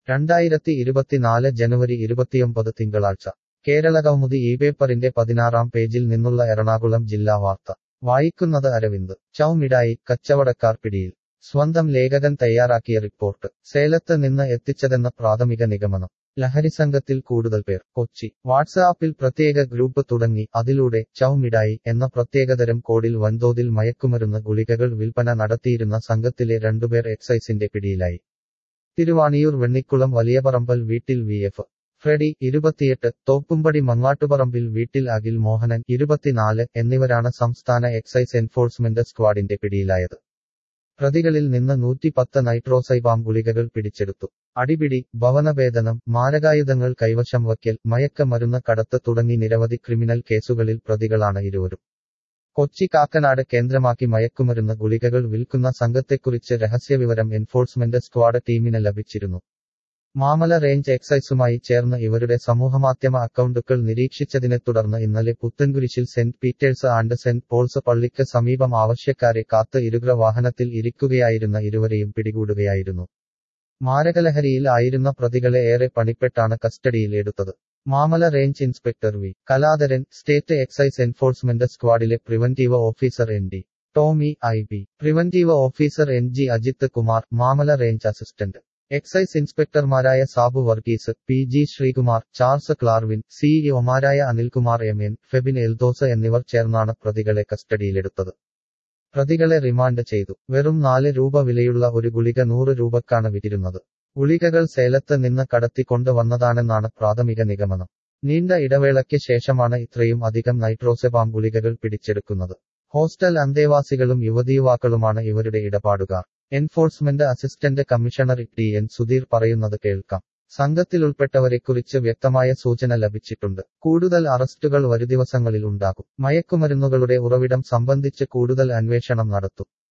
രണ്ടായിരത്തി ഇരുപത്തിനാല് ജനുവരി ഇരുപത്തിയൊമ്പത് തിങ്കളാഴ്ച കേരളകൗമുദി ഈ പേപ്പറിന്റെ പതിനാറാം പേജിൽ നിന്നുള്ള എറണാകുളം ജില്ലാ വാർത്ത വായിക്കുന്നത് അരവിന്ദ് ചൗമിഠായി കച്ചവടക്കാർ പിടിയിൽ സ്വന്തം ലേഖകൻ തയ്യാറാക്കിയ റിപ്പോർട്ട് സേലത്ത് നിന്ന് എത്തിച്ചതെന്ന പ്രാഥമിക നിഗമനം ലഹരിസംഘത്തിൽ കൂടുതൽ പേർ കൊച്ചി വാട്സാപ്പിൽ പ്രത്യേക ഗ്രൂപ്പ് തുടങ്ങി അതിലൂടെ ചൗമിഠായി എന്ന പ്രത്യേകതരം കോഡിൽ വൻതോതിൽ മയക്കുമരുന്ന് ഗുളികകൾ വിൽപ്പന നടത്തിയിരുന്ന സംഘത്തിലെ രണ്ടുപേർ എക്സൈസിന്റെ പിടിയിലായി തിരുവാണിയൂർ വെണ്ണിക്കുളം വലിയപറമ്പൽ വീട്ടിൽ വി എഫ് ഫ്രെഡി ഇരുപത്തിയെട്ട് തോപ്പുംപടി മങ്ങാട്ടുപറമ്പിൽ വീട്ടിൽ അഖിൽ മോഹനൻ ഇരുപത്തിനാല് എന്നിവരാണ് സംസ്ഥാന എക്സൈസ് എൻഫോഴ്സ്മെന്റ് സ്ക്വാഡിന്റെ പിടിയിലായത് പ്രതികളിൽ നിന്ന് നൂറ്റിപ്പത്ത് നൈട്രോസൈബാം ഗുളികകൾ പിടിച്ചെടുത്തു അടിപിടി ഭവനഭേദനം മാരകായുധങ്ങൾ കൈവശം വയ്ക്കൽ മയക്കമരുന്ന് കടത്ത് തുടങ്ങി നിരവധി ക്രിമിനൽ കേസുകളിൽ പ്രതികളാണ് ഇരുവരും കൊച്ചി കാക്കനാട് കേന്ദ്രമാക്കി മയക്കുമരുന്ന് ഗുളികകൾ വിൽക്കുന്ന സംഘത്തെക്കുറിച്ച് രഹസ്യവിവരം എൻഫോഴ്സ്മെന്റ് സ്ക്വാഡ് ടീമിന് ലഭിച്ചിരുന്നു മാമല റേഞ്ച് എക്സൈസുമായി ചേർന്ന് ഇവരുടെ സമൂഹമാധ്യമ അക്കൗണ്ടുകൾ നിരീക്ഷിച്ചതിനെ തുടർന്ന് ഇന്നലെ പുത്തൻകുരിശിൽ Saint Peter's and Saint Paul's പള്ളിക്ക് സമീപം ആവശ്യക്കാരെ കാത്ത് ഇരുഗ്ര വാഹനത്തിൽ ഇരിക്കുകയായിരുന്ന ഇരുവരെയും പിടികൂടുകയായിരുന്നു മാരകലഹരിയിൽ ആയിരുന്ന പ്രതികളെ ഏറെ പണിപ്പെട്ടാണ് കസ്റ്റഡിയിൽ എടുത്തത് Mamala range inspector V Kaladharan state excise enforcement സ്ക്വാഡിലെ preventive officer N D Tomy I B preventive officer N G Ajith Kumar Mamala range assistant excise ഇൻസ്പെക്ടർമാരായ സാബു വർഗീസ് പി ജി ശ്രീകുമാർ ചാൾസ് ക്ലാർവിൻ സിഇഒമാരായ അനിൽകുമാർ എം എൻ ഫെബിൻ എൽദോസ് എന്നിവർ ചേർന്നാണ് പ്രതികളെ കസ്റ്റഡിയിലെടുത്തത് പ്രതികളെ റിമാൻഡ് ചെയ്തു വെറും നാല് രൂപ വിലയുള്ള ഒരു ഗുളിക നൂറ് രൂപക്കാണ് വിറ്റിരുന്നത് ഗുളികകൾ സേലത്ത് നിന്ന് കടത്തിക്കൊണ്ടു വന്നതാണെന്നാണ് പ്രാഥമിക നിഗമനം നീണ്ട ഇടവേളയ്ക്ക് ശേഷമാണ് ഇത്രയും അധികം നൈട്രോസെബാം ഗുളികകൾ പിടിച്ചെടുക്കുന്നത് ഹോസ്റ്റൽ അന്തേവാസികളും യുവതിയുവാക്കളുമാണ് ഇവരുടെ ഇടപാടുകാർ enforcement assistant commissioner T N Sudheer പറയുന്നത് കേൾക്കാം സംഘത്തിലുൾപ്പെട്ടവരെക്കുറിച്ച് വ്യക്തമായ സൂചന ലഭിച്ചിട്ടുണ്ട് കൂടുതൽ അറസ്റ്റുകൾ വരുദിവസങ്ങളിൽ ഉണ്ടാകും മയക്കുമരുന്നുകളുടെ ഉറവിടം സംബന്ധിച്ച് കൂടുതൽ അന്വേഷണം നടത്തും